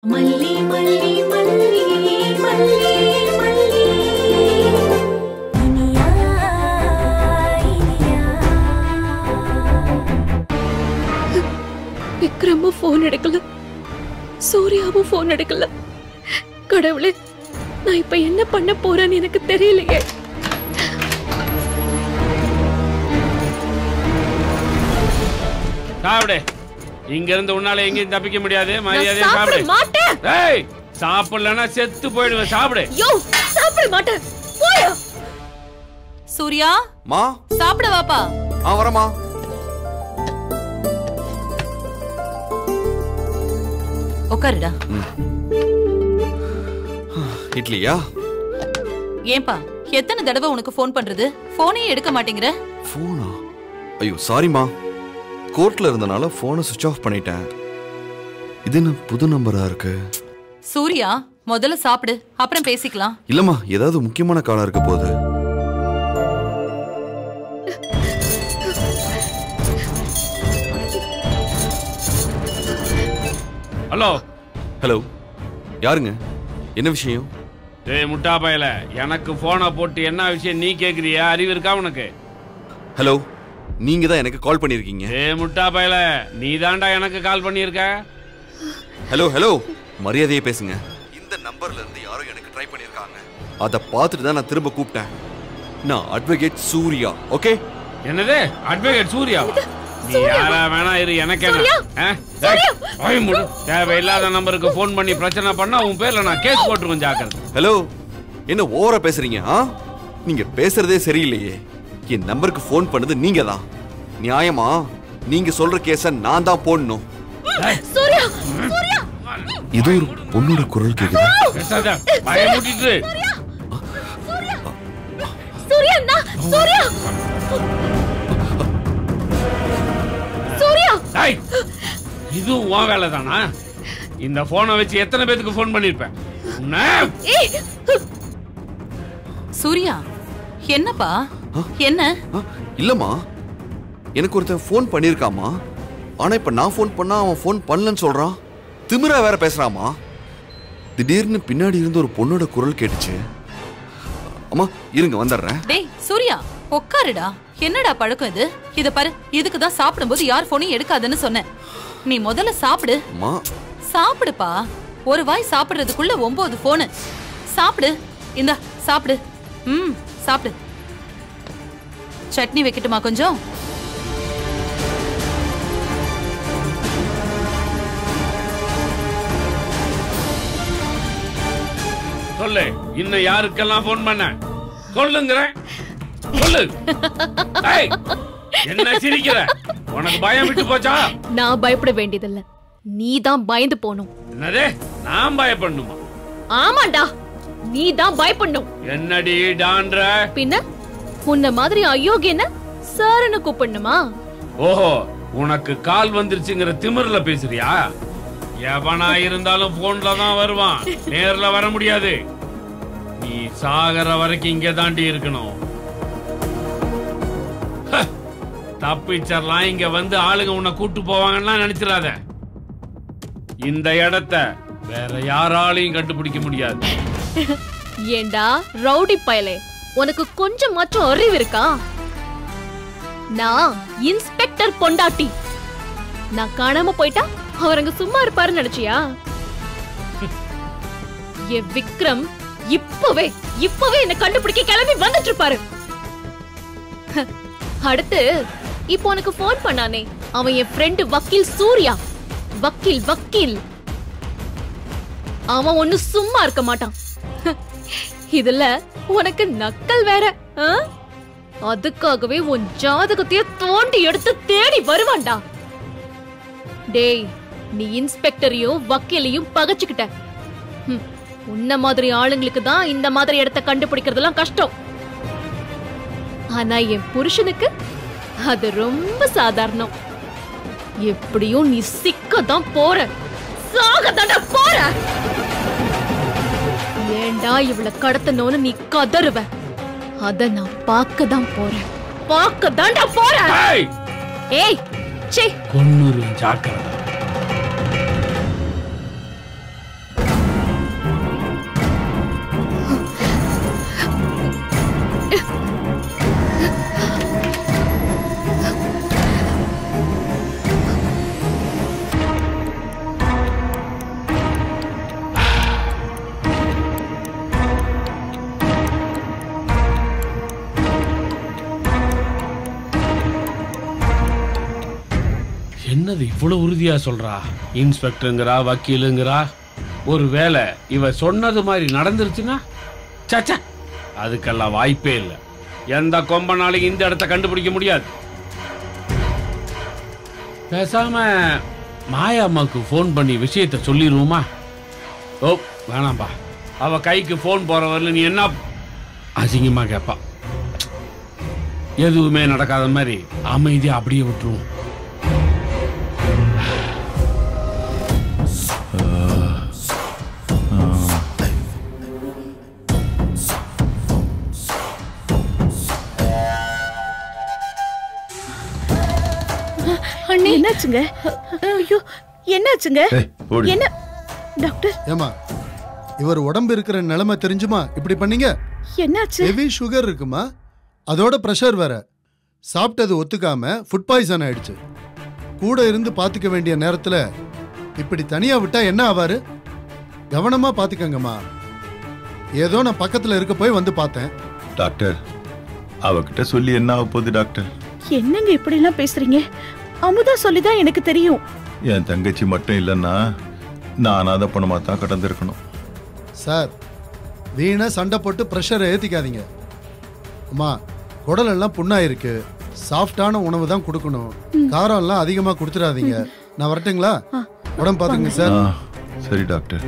மல்லி மல்லி மல்லி மல்லி மல்லி இனியா இனியா விக்ரமும் ஃபோன் எடுக்கல சூர்யாவும் ஃபோன் எடுக்கல கடவுளே நான் இப்ப என்ன பண்ண போறேன்னு எனக்கு தெரியலையே சாப்பிடு இங்க இருந்து உன்னால எங்கேயும் தப்பிக்க முடியாது நான் மரியாதையா சாப்பிட சாப்பிடு மாட்டேன் ஏய் சாப்பிடலன்னா செத்து போயிடுவேன் சாப்பிடு யோ சாப்பிட மாட்டேன் போயா சூர்யா மா சாப்பிட வாப்பா ஆ வரமா உட்காருடா இட்லியா ஏன்பா எத்தனை தடவை உனக்கு ஃபோன் பண்றது போனையே எடுக்க மாட்டேங்கிற ஃபோனா ஐயோ சாரிம்மா கோர்ட்ல இருந்தனால ஃபோனை சுவிட்ச் ஆஃப் பண்ணிட்டேன் இது என்ன புது நம்பரா இருக்கு சூர்யா முதல்ல சாப்பிடு அப்புறம் பேசிக்கலாம் இல்லம்மா ஏதாவது முக்கியமான காலம் இருக்க போகுது ஹலோ ஹலோ யாருங்க என்ன விஷயம் ஏய் முட்டா பயல எனக்கு போனை போட்டு என்ன விஷயம் நீ கேக்குறியா அறிவு இருக்கா உனக்கு ஹலோ நீங்க தான் எனக்கு கால் பண்ணிருக்கீங்க ஏய் முட்டா பயல நீ தாண்டா எனக்கு கால் பண்ணியிருக்க ஹலோ ஹலோ மரியாதையே பேசுங்க இந்த நம்பர்ல இருந்து யாரோ எனக்கு ட்ரை பண்ணிருக்காங்க அதை பார்த்துட்டு தான் நான் திரும்ப கூப்பிட்டேன் நான் அட்வொகேட் சூர்யா ஓகே என்னது அட்வொகேட் சூர்யா நீ யாரா வேணா இரு எனக்கு என்ன ஆ? ஏய், வாய் மூடு. தேவையில்லாத நம்பருக்கு ஃபோன் பண்ணி பிரச்சனை பண்ணா உன் பேர்ல நான் கேஸ் போட்டுருவேன் ஜாக்கிரதை ஹலோ என்ன ஓவரா பேசுறீங்க ஆ நீங்க பேசுறதே சரியில்லையே என் நம்பருக்கு ஃபோன் பண்ணது நீங்க தான் நியாயமா நீங்க சொல்ற கேஸ நான் தான் போடணும் சூர்யா சூர்யா இது ஒரு பொண்ணோட குரல் கேக்குது பேசாத பயமுட்டிட்டு சூர்யா நான் சூர்யா சூர்யா டேய், இது உன் வேலை தானா இந்த போனை வச்சு எத்தனை பேத்துக்கு ஃபோன் பண்ணிருப்பேன் உன்னை ஏய் சூர்யா என்னப்பா என்ன ஆ, இல்லம்மா எனக்கு ஒருத்தன் ஃபோன் பண்ணிருக்காமா ஆனா இப்ப நான் ஃபோன் பண்ணா அவன் ஃபோன் பண்ணலன்னு சொல்றான் திமிரா வேற பேசுறாமா திடீர்னு பின்னாடி இருந்து ஒரு பொண்ணோட குரல் கேட்டுச்சு அம்மா இருங்க வந்துடுறேன் டேய் சூர்யா உட்காருடா என்னடா பழக்கம் இது இத பாரு இதுக்கு தான் சாப்பிடும்போது யார் போனையும் எடுக்காதுன்னு சொன்னேன் நீ முதல்ல சாப்பிடு அம்மா சாப்பிடுப்பா ஒரு வாய் சாப்பிடுறதுக்குள்ள ஒன்பது போனு சாப்பிடு இந்த சாப்பிடு ம் சாப்பிடு சட்னி வைக்கட்டுமா கொஞ்சம் சொல்லு இன்னும் யாருக்கெல்லாம் ஃபோன் பண்ண சொல்லுங்கிறேன் சொல்லு டேய், என்ன சிரிக்கிற உனக்கு பயம் விட்டு போச்சா நான் பயப்பட வேண்டியதில்ல நீ தான் பயந்து போகணும் என்னது நான் பயப்படணுமா ஆமாண்டா நீ தான் பயப்படணும் என்னடி டான்ற பின்ன உன்ன மாதிரி அயோக்கியன சாரனு கூப்பிடணுமா ஓஹோ உனக்கு கால் வந்துருச்சுங்கிற திமிர்ல பேசுறியா எவனா இருந்தாலும் போன்ல தான் வருவான் நேர்ல வர முடியாது நீ சாகர வரைக்கும் இங்க தாண்டி இருக்கணும் ஹ, தப்பிச்சிடலாம் இங்க வந்து ஆளுங்க உன்னை கூட்டு போவாங்கன்னா நினைச்சிடாத இந்த இடத்த வேற யாராலையும் கண்டுபிடிக்க முடியாது ஏண்டா ரவுடி பயலே உனக்கு கொஞ்சம் மாற்றம் அறிவு இருக்கா நான் இன்ஸ்பெக்டர் பொண்டாட்டி நான் காணாம போயிட்டா அவர் அங்க சும்மா இருப்பாருன்னு நினைச்சியா என் விக்ரம் இப்பவே இப்பவே என்ன கண்டுபிடிக்க கிளம்பி வந்துட்டு இருப்பாரு ஹ, அடுத்து இப்போ உனக்கு ஃபோன் பண்ணானே அவன் என் ஃப்ரெண்டு வக்கீல் சூர்யா வக்கீல் வக்கீல் அவன் ஒண்ணு சும்மா இருக்க மாட்டான் இதுல உனக்கு நக்கல் வேற ஆ? அதுக்காகவே உன் ஜாதகத்தையே தோண்டி எடுத்து தேடி வருவான்டா டேய் நீ இன்ஸ்பெக்டரையும் வக்கீலையும் பகச்சுக்கிட்ட ஹம், உன்ன மாதிரி ஆளுங்களுக்கு தான் இந்த மாதிரி இடத்த கண்டுபிடிக்கிறதெல்லாம் கஷ்டம் ஆனா என் புருஷனுக்கு அது ரொம்ப சாதாரணம் எப்படியும் நீ சிக்க தான் போற சாக போற ஏண்டா இவள கடத்தணும்னு நீ கதறுவ அத நான் பார்க்க தான் போறேன் பார்க்க தாண்டா போறேன் ஏய், ஏய் சே கொன்னுரு ஜாக்கிரதை என்னது இவ்வளவு உறுதியா சொல்றா இன்ஸ்பெக்டருங்கிறா வக்கீலுங்கிறா ஒருவேளை இவ சொன்னது மாதிரி நடந்துருச்சுன்னா சச்சா அதுக்கெல்லாம் வாய்ப்பே இல்லை எந்த கொம்பனாலையும் இந்த இடத்த கண்டுபிடிக்க முடியாது பேசாம மாயாம்மாக்கு ஃபோன் பண்ணி விஷயத்த சொல்லிடுவோமா ஓ வேணாம்பா அவ கைக்கு ஃபோன் போற வரல நீ என்ன அசிங்கமா கேட்பா எதுவுமே நடக்காத மாதிரி அமைதியா அப்படியே விட்டுருவோம் அண்ணி என்னாச்சுங்க ஐயோ என்னாச்சுங்க ஏய், ஓடி. என்ன டாக்டர் ஏமா இவர் உடம்பு இருக்கிற நிலைமை தெரிஞ்சுமா இப்படி பண்ணீங்க என்னாச்சு ஹெவி சுகர் இருக்குமா அதோட ப்ரெஷர் வேற சாப்பிட்டது ஒத்துக்காம ஃபுட் பாய்சன் ஆயிடுச்சு கூட இருந்து பாத்துக்க வேண்டிய நேரத்துல இப்படி தனியா விட்டா என்ன ஆவாரு கவனமா பாத்துக்கங்கம்மா ஏதோ நான் பக்கத்துல இருக்க போய் வந்து பார்த்தேன் டாக்டர் அவகிட்ட சொல்லி என்ன ஆக போகுது டாக்டர் என்னங்க இப்படி எல்லாம் பேசுறீங்க அமுதா சொல்லிதான் எனக்கு தெரியும் என் தங்கச்சி மட்டும் இல்லைன்னா நான் அனாத பணமாக தான் கடந்திருக்கணும் சார் வீணா சண்டை போட்டு ப்ரெஷரை ஏத்திக்காதீங்க அம்மா குடல் எல்லாம் புண்ணாயிருக்கு சாஃப்டான உணவு தான் கொடுக்கணும் காரம் எல்லாம் அதிகமா கொடுத்துடாதீங்க நான் வரட்டுங்களா உடம்பு பாத்துங்க சார் ஆ சரி டாக்டர்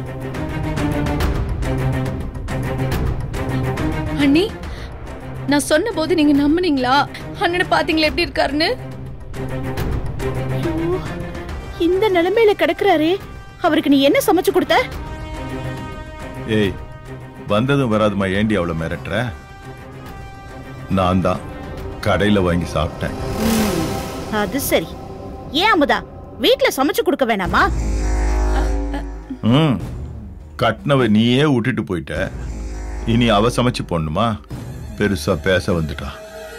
அண்ணி நான் சொன்ன போது நீங்க நம்புனீங்களா அண்ணனை பாத்தீங்களா எப்படி இருக்காருன்னு ஐயோ, இந்த நிலைமையில கிடக்குறாரே அவருக்கு நீ என்ன சமைச்சு கொடுத்த ஏய் வந்ததும் வராதுமா ஏண்டி அவளை மிரட்டுற நான் தான் கடையில் வாங்கி சாப்பிட்டேன் அது சரி ஏன் அமுதா வீட்ல சமைச்சு கொடுக்க வேணாமா ம் கட்டினவ நீயே விட்டுட்டு போயிட்ட இனி அவ சமைச்சு போடணுமா பெருசா பேச வந்துட்டா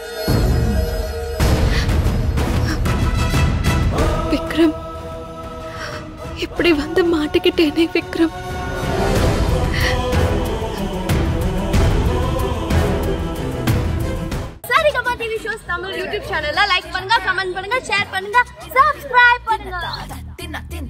விக்ரம் இப்படி வந்து மாட்டிக்கிட்டேனே Vikram Saregama TV shows Tamil YouTube சேனல்ல லைக் பண்ணுங்க கமெண்ட் பண்ணுங்க ஷேர் பண்ணுங்க சப்ஸ்கிரைப் பண்ணுங்க